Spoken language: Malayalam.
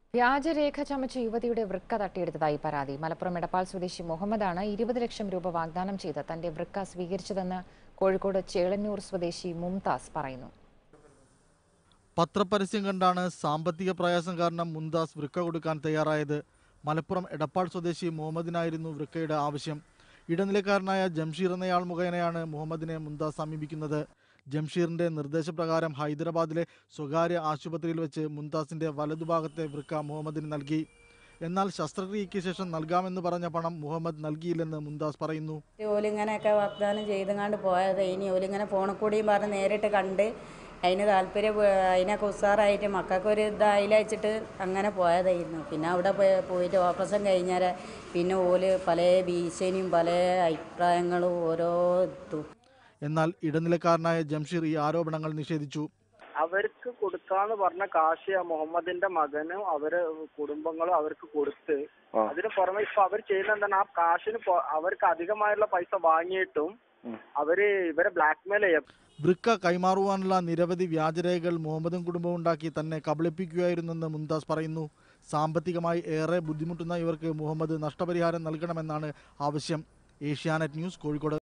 വ്യാജരേഖ ചമച്ച യുവതിയുടെ വൃക്ക തട്ടിയെടുത്തതായി പരാതി മലപ്പുറം എടപ്പാൾ സ്വദേശി മുഹമ്മദാണ് ഇരുപത് ലക്ഷം രൂപ വാഗ്ദാനം ചെയ്ത് തന്റെ വൃക്ക സ്വീകരിച്ചതെന്ന് കോഴിക്കോട് ചേളന്നൂർ സ്വദേശി മുംതാസ് പറയുന്നു പത്രപരസ്യം കണ്ടാണ് സാമ്പത്തിക പ്രയാസം കാരണം മുന്താസ് വൃക്ക കൊടുക്കാൻ തയ്യാറായത് മലപ്പുറം എടപ്പാൾ സ്വദേശി മുഹമ്മദിനായിരുന്നു വൃക്കയുടെ ആവശ്യം ഇടനിലക്കാരനായ ജംഷീർ എന്നയാൾ മുഖേനയാണ് മുഹമ്മദിനെ മുന്താസ് സമീപിക്കുന്നത് ജംഷീറിന്റെ നിർദ്ദേശപ്രകാരം ഹൈദരാബാദിലെ സ്വകാര്യ ആശുപത്രിയിൽ വെച്ച് മുന്താസിന്റെ വലതുഭാഗത്തെ വൃക്ക മുഹമ്മദിന് നൽകി എന്നാൽ ശസ്ത്രക്രിയയ്ക്ക് ശേഷം നൽകാമെന്ന് പറഞ്ഞ പണം മുഹമ്മദ് നൽകിയില്ലെന്ന് മുന്താസ് പറയുന്നു ഓലിങ്ങനെയൊക്കെ വാഗ്ദാനം ചെയ്തങ്ങാണ്ട് പോയത് ഇനി ഓലിങ്ങനെ ഫോണിൽ കൂടിയും പറഞ്ഞ് നേരിട്ട് കണ്ട് അതിന് താല്പര്യം അതിനൊക്കെ ഉഷാറായിട്ട് മക്കൾക്കൊരു ഇതായില്ല വെച്ചിട്ട് അങ്ങനെ പോയതായിരുന്നു പിന്നെ അവിടെ പോയി പോയിട്ട് ഓപ്പറേഷൻ കഴിഞ്ഞാൽ പിന്നെ ഓല് പല ഭീഷണിയും പല അഭിപ്രായങ്ങളും ഓരോ ഇതും എന്നാൽ ഇടനിലക്കാരനായ ജംഷീർ ഈ ആരോപണങ്ങൾ നിഷേധിച്ചു അവർക്ക് കൊടുക്കാന്ന് പറഞ്ഞ കാശ് ആ മുഹമ്മദിന്റെ മകനും അവര് കുടുംബങ്ങളും അവർക്ക് കൊടുത്ത് അതിന് പുറമെ ഇപ്പൊ അവർ ചെയ്യുന്ന എന്താണ് ആ കാശിന് പൊ- അവർക്ക് അധികമായുള്ള പൈസ വാങ്ങിയിട്ടും അവര് ഇവരെ ബ്ലാക്ക്മെയിൽ ചെയ്യാം വൃക്ക കൈമാറുവാനുള്ള നിരവധി വ്യാജരേഖകൾ മുഹമ്മദും കുടുംബവും ഉണ്ടാക്കി തന്നെ കബളിപ്പിക്കുകയായിരുന്നെന്ന് മുംതാസ് പറയുന്നു സാമ്പത്തികമായി ഏറെ ബുദ്ധിമുട്ടുന്ന ഇവർക്ക് മുഹമ്മദ് നഷ്ടപരിഹാരം നൽകണമെന്നാണ് ആവശ്യം ഏഷ്യാനെറ്റ് ന്യൂസ് കോഴിക്കോട്